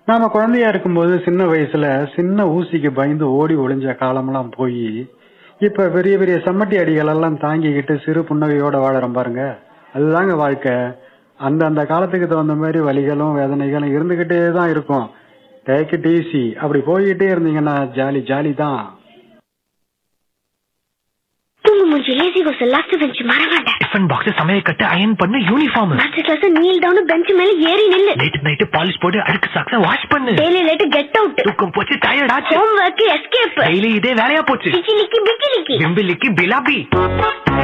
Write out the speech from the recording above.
நாம குழந்தையா இருக்கும்போது சின்ன வயசுல சின்ன ஊசிக்கு பயந்து ஓடி ஒளிஞ்ச காலமெல்லாம் போய் இப்ப பெரிய பெரிய சம்மட்டி அடிகள் எல்லாம் தாங்கிக்கிட்டு சிறு புன்னகையோட வாழறோம் பாருங்க அதுதாங்க வாழ்க்கை அந்த அந்த காலத்துக்கு தகுந்த மாதிரி வலிகளும் வேதனைகளும் இருந்துகிட்டே தான் இருக்கும் டேக் இட் ஈஸி அப்படி போய்கிட்டே இருந்தீங்கன்னா ஜாலி ஜாலி தான் தூங்கு மூஞ்சி லேசி கோஸ் லாஸ்ட் பெஞ்ச் மறவாண்ட டிஃபன் பாக்ஸ் சமையல் கட்டு அயன் பண்ணு யூனிஃபார்ம் அடுத்த கிளாஸ் நீல் டவுன் பெஞ்ச் மேல ஏறி நில்லு லேட் நைட்டு பாலிஷ் போட்டு அழுக்கு சாக்ஸ வாஷ் பண்ணு டெய்லி லேட் கெட் அவுட் தூக்கம் போச்சு டயர்ட் ஆச்சு ஹோம் ஒர்க் எஸ்கேப் டெய்லி இதே வேலையா போச்சு கிச்சிலிக்கு பிக்கிலிக்கு பிம்பிலிக்கு பிலாபி